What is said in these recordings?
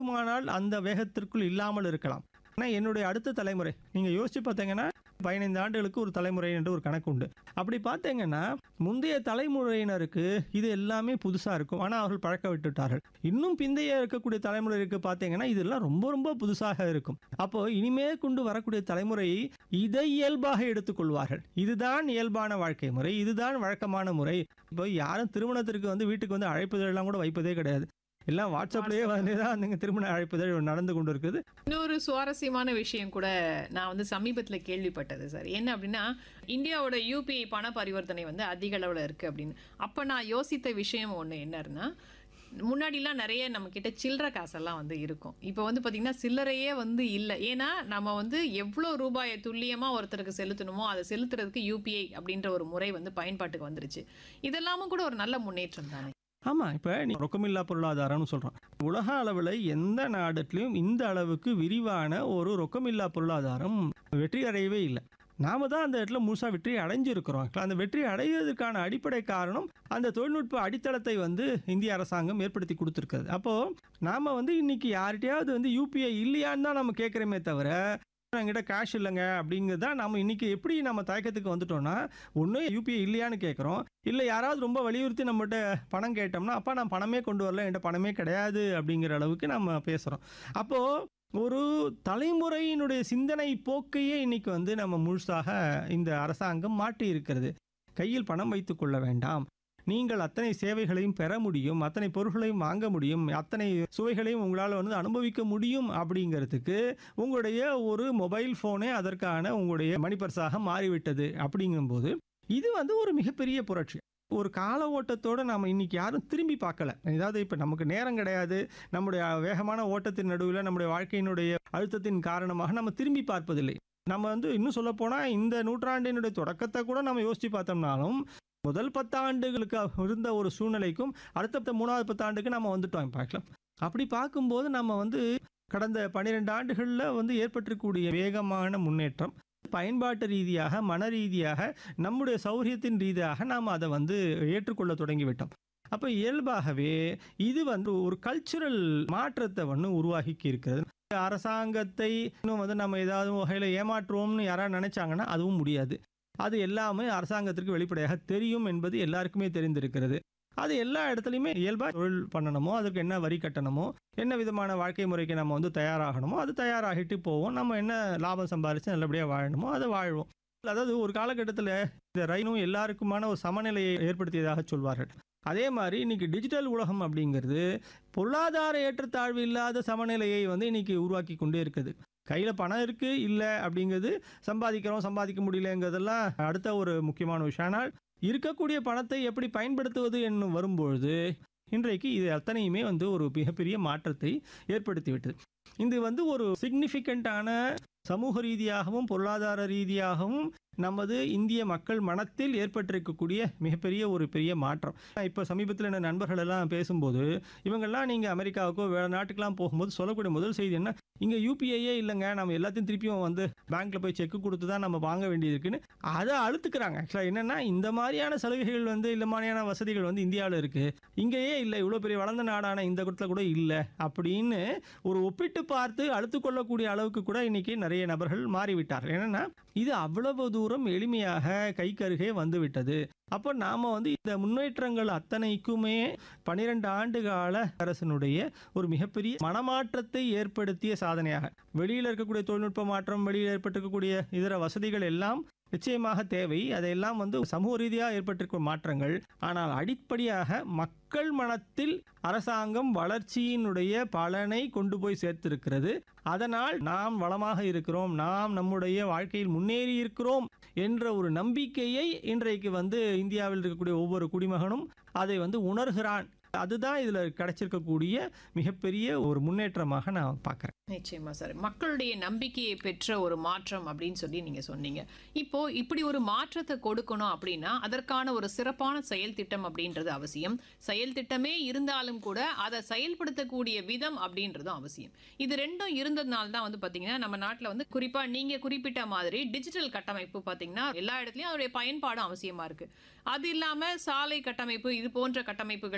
ஆனால் அந்த வேகத்திற்குள் இல்லாமல் இருக்கலாம் ஆனால் என்னுடைய அடுத்த தலைமுறை நீங்கள் யோசிச்சு பார்த்தீங்கன்னா பதினைந்து ஆண்டுகளுக்கு ஒரு தலைமுறை என்று ஒரு கணக்கு உண்டு அப்படி பார்த்தீங்கன்னா முந்தைய தலைமுறையினருக்கு இது எல்லாமே புதுசாக இருக்கும் ஆனால் அவர்கள் பழக்க விட்டுட்டார்கள் இன்னும் பிந்தைய இருக்கக்கூடிய தலைமுறைக்கு பார்த்தீங்கன்னா இதெல்லாம் ரொம்ப ரொம்ப புதுசாக இருக்கும் அப்போ இனிமே கொண்டு வரக்கூடிய தலைமுறை இதை இயல்பாக எடுத்துக்கொள்வார்கள் இதுதான் இயல்பான வாழ்க்கை முறை இதுதான் வழக்கமான முறை இப்போ யாரும் திருமணத்திற்கு வந்து வீட்டுக்கு வந்து அழைப்புதழெல்லாம் கூட வைப்பதே கிடையாது எல்லாம் வாட்ஸ்அப்லேயே வந்து தான் நீங்கள் திருமண அழைப்புதழ் நடந்து கொண்டு இருக்குது இன்னொரு சுவாரஸ்யமான விஷயம் கூட நான் வந்து சமீபத்துல கேள்விப்பட்டது சார் என்ன அப்படின்னா இந்தியாவோட யூபிஐ பண பரிவர்த்தனை வந்து அதிக அளவுல இருக்கு அப்படின்னு அப்ப நான் யோசித்த விஷயம் ஒண்ணு என்னன்னா முன்னாடிலாம் நிறைய நம்ம கிட்ட சில்லற காசெல்லாம் வந்து இருக்கும் இப்போ வந்து பாத்தீங்கன்னா சில்லறையே வந்து இல்லை ஏன்னா நம்ம வந்து எவ்வளோ ரூபாயை துல்லியமா ஒருத்தருக்கு செலுத்தணுமோ அதை செலுத்துறதுக்கு யூபிஐ அப்படின்ற ஒரு முறை வந்து பயன்பாட்டுக்கு வந்துருச்சு இதெல்லாமும் கூட ஒரு நல்ல முன்னேற்றம் தானே ஆமாம் இப்போ நீ ரொக்கமில்லா பொருளாதாரம்னு சொல்கிறோம் உலக அளவில் எந்த நாடுலையும் இந்த அளவுக்கு விரிவான ஒரு ரொக்கமில்லா பொருளாதாரம் வெற்றி அடையவே இல்லை நாம தான் அந்த இடத்துல முழுசாக வெற்றி அடைஞ்சிருக்கிறோம் அந்த வெற்றி அடைவதற்கான அடிப்படை காரணம் அந்த தொழில்நுட்ப அடித்தளத்தை வந்து இந்திய அரசாங்கம் ஏற்படுத்தி கொடுத்துருக்குது அப்போது நாம் வந்து இன்னைக்கு யார்கிட்டயாவது வந்து யூபிஐ இல்லையான்னு தான் நம்ம கேட்குறோமே தவிர என்கிட்ட கேஷ் இல்லைங்க அப்படிங்கிறது தான் நம்ம இன்னைக்கு எப்படி நம்ம தயக்கத்துக்கு வந்துட்டோம்னா ஒன்று யூபிஐ இல்லையான்னு கேட்குறோம் இல்லை யாராவது ரொம்ப வலியுறுத்தி நம்மகிட்ட பணம் கேட்டோம்னா அப்பா நான் பணமே கொண்டு வரல என்கிட்ட பணமே கிடையாது அப்படிங்கிற அளவுக்கு நம்ம பேசுகிறோம் அப்போது ஒரு தலைமுறையினுடைய சிந்தனை போக்கையே இன்னைக்கு வந்து நம்ம முழுசாக இந்த அரசாங்கம் மாற்றி இருக்கிறது கையில் பணம் வைத்து கொள்ள வேண்டாம் நீங்கள் அத்தனை சேவைகளையும் பெற முடியும் அத்தனை பொருட்களையும் வாங்க முடியும் அத்தனை சுவைகளையும் உங்களால் வந்து அனுபவிக்க முடியும் அப்படிங்கிறதுக்கு உங்களுடைய ஒரு மொபைல் ஃபோனே அதற்கான உங்களுடைய மணிப்பர்ஸாக மாறிவிட்டது அப்படிங்கும்போது இது வந்து ஒரு மிகப்பெரிய புரட்சி ஒரு கால ஓட்டத்தோடு நாம் இன்னைக்கு யாரும் திரும்பி பார்க்கல ஏதாவது இப்போ நமக்கு நேரம் கிடையாது நம்முடைய வேகமான ஓட்டத்தின் நடுவில் நம்முடைய வாழ்க்கையினுடைய அழுத்தத்தின் காரணமாக நம்ம திரும்பி பார்ப்பதில்லை நம்ம வந்து இன்னும் சொல்லப்போனால் இந்த நூற்றாண்டினுடைய தொடக்கத்தை கூட நம்ம யோசித்து பார்த்தோம்னாலும் முதல் பத்தாண்டுகளுக்கு இருந்த ஒரு சூழ்நிலைக்கும் அடுத்த மூணாவது பத்தாண்டுக்கு நம்ம வந்துட்டோம் பார்க்கலாம் அப்படி பார்க்கும்போது நம்ம வந்து கடந்த பன்னிரெண்டு ஆண்டுகளில் வந்து ஏற்பட்டிருக்கக்கூடிய வேகமான முன்னேற்றம் பயன்பாட்டு ரீதியாக மன ரீதியாக நம்முடைய சௌரியத்தின் ரீதியாக நாம் அதை வந்து ஏற்றுக்கொள்ள தொடங்கிவிட்டோம் அப்போ இயல்பாகவே இது வந்து ஒரு கல்ச்சுரல் மாற்றத்தை வந்து உருவாக்கி இருக்கிறது அரசாங்கத்தை இன்னும் வந்து நம்ம ஏதாவது வகையில் ஏமாற்றுவோம்னு யாராவது நினைச்சாங்கன்னா அதுவும் முடியாது அது எல்லாமே அரசாங்கத்திற்கு வெளிப்படையாக தெரியும் என்பது எல்லாருக்குமே தெரிந்திருக்கிறது அது எல்லா இடத்துலையுமே இயல்பாக தொழில் பண்ணணுமோ அதுக்கு என்ன வரி கட்டணமோ என்ன விதமான வாழ்க்கை முறைக்கு நம்ம வந்து தயாராகணுமோ அது தயாராகிட்டு போவோம் நம்ம என்ன லாபம் சம்பாரித்து நல்லபடியாக வாழணுமோ அதை வாழ்வோம் அதாவது ஒரு காலகட்டத்தில் இந்த ரயிலும் எல்லாருக்குமான ஒரு சமநிலையை ஏற்படுத்தியதாக சொல்வார்கள் அதே மாதிரி இன்னைக்கு டிஜிட்டல் உலகம் அப்படிங்கிறது பொருளாதார ஏற்றத்தாழ்வு இல்லாத சமநிலையை வந்து இன்னைக்கு உருவாக்கி கொண்டே இருக்குது கையில் பணம் இருக்குது இல்லை அப்படிங்கிறது சம்பாதிக்கிறோம் சம்பாதிக்க முடியலங்கிறதெல்லாம் அடுத்த ஒரு முக்கியமான விஷயம் ஆனால் இருக்கக்கூடிய பணத்தை எப்படி பயன்படுத்துவது என்னும் வரும்பொழுது இன்றைக்கு இது அத்தனையுமே வந்து ஒரு மிகப்பெரிய மாற்றத்தை ஏற்படுத்திவிட்டது இது வந்து ஒரு சிக்னிஃபிகண்ட்டான சமூக ரீதியாகவும் பொருளாதார ரீதியாகவும் நமது இந்திய மக்கள் மனத்தில் ஏற்பட்டிருக்கக்கூடிய மிகப்பெரிய ஒரு பெரிய மாற்றம் இப்போ சமீபத்தில் என்ன நண்பர்கள் எல்லாம் பேசும்போது இவங்கெல்லாம் நீங்கள் அமெரிக்காவுக்கோ வேறு நாட்டுக்கெல்லாம் போகும்போது சொல்லக்கூடிய முதல் செய்தி என்ன இங்கே யூபிஐயே இல்லைங்க நம்ம எல்லாத்தையும் திருப்பியும் வந்து பேங்க்கில் போய் செக்கு கொடுத்து தான் நம்ம வாங்க வேண்டியது இருக்குன்னு அதை அழுத்துக்கிறாங்க ஆக்சுவலாக என்னென்னா இந்த மாதிரியான சலுகைகள் வந்து இந்த மாதிரியான வசதிகள் வந்து இந்தியாவில் இருக்குது இங்கேயே இல்லை இவ்வளோ பெரிய வளர்ந்த நாடான இந்த இடத்துல கூட இல்லை அப்படின்னு ஒரு ஒப்பிட்டு பார்த்து அழுத்து கொள்ளக்கூடிய அளவுக்கு கூட இன்னைக்கு நிறைய நபர்கள் மாறிவிட்டார்கள் என்னென்னா இது அவ்வளவு தூரம் எளிமையாக கைக்கருகே வந்துவிட்டது அப்போ நாம் வந்து இந்த முன்னேற்றங்கள் அத்தனைக்குமே பனிரெண்டு ஆண்டு கால அரசனுடைய ஒரு மிகப்பெரிய மனமாற்றத்தை ஏற்படுத்திய சாதனையாக வெளியில் இருக்கக்கூடிய தொழில்நுட்ப மாற்றம் வெளியில் ஏற்பட்டிருக்கக்கூடிய இதர வசதிகள் எல்லாம் நிச்சயமாக தேவை அதையெல்லாம் வந்து சமூக ரீதியாக ஏற்பட்டிருக்கும் மாற்றங்கள் ஆனால் அடிப்படையாக மக்கள் மனத்தில் அரசாங்கம் வளர்ச்சியினுடைய பலனை கொண்டு போய் சேர்த்திருக்கிறது அதனால் நாம் வளமாக இருக்கிறோம் நாம் நம்முடைய வாழ்க்கையில் முன்னேறி இருக்கிறோம் என்ற ஒரு நம்பிக்கையை இன்றைக்கு வந்து இந்தியாவில் இருக்கக்கூடிய ஒவ்வொரு குடிமகனும் அதை வந்து உணர்கிறான் அதுதான் இதில் கிடைச்சிருக்கக்கூடிய மிகப்பெரிய ஒரு முன்னேற்றமாக நான் பார்க்குறேன் நிச்சயமா சார் மக்களுடைய நம்பிக்கையை பெற்ற ஒரு மாற்றம் அப்படின்னு சொல்லி நீங்க சொன்னீங்க இப்போ இப்படி ஒரு மாற்றத்தை கொடுக்கணும் அப்படின்னா அதற்கான ஒரு சிறப்பான செயல் திட்டம் அப்படின்றது அவசியம் செயல் திட்டமே இருந்தாலும் கூட அதை செயல்படுத்தக்கூடிய விதம் அப்படின்றதும் அவசியம் இது ரெண்டும் இருந்ததுனால தான் வந்து பாத்தீங்கன்னா நம்ம நாட்டில் வந்து குறிப்பா நீங்க குறிப்பிட்ட மாதிரி டிஜிட்டல் கட்டமைப்பு பாத்தீங்கன்னா எல்லா இடத்துலயும் அதோடைய பயன்பாடும் அவசியமா இருக்கு அது இல்லாம சாலை கட்டமைப்பு இது போன்ற கட்டமைப்புகளும் கூட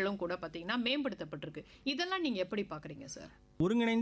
பார்த்தீங்கன்னா மேம்படுத்தப்பட்டிருக்கு இதெல்லாம் நீங்க எப்படி பாக்குறீங்க சார் ஒருங்கிணைந்த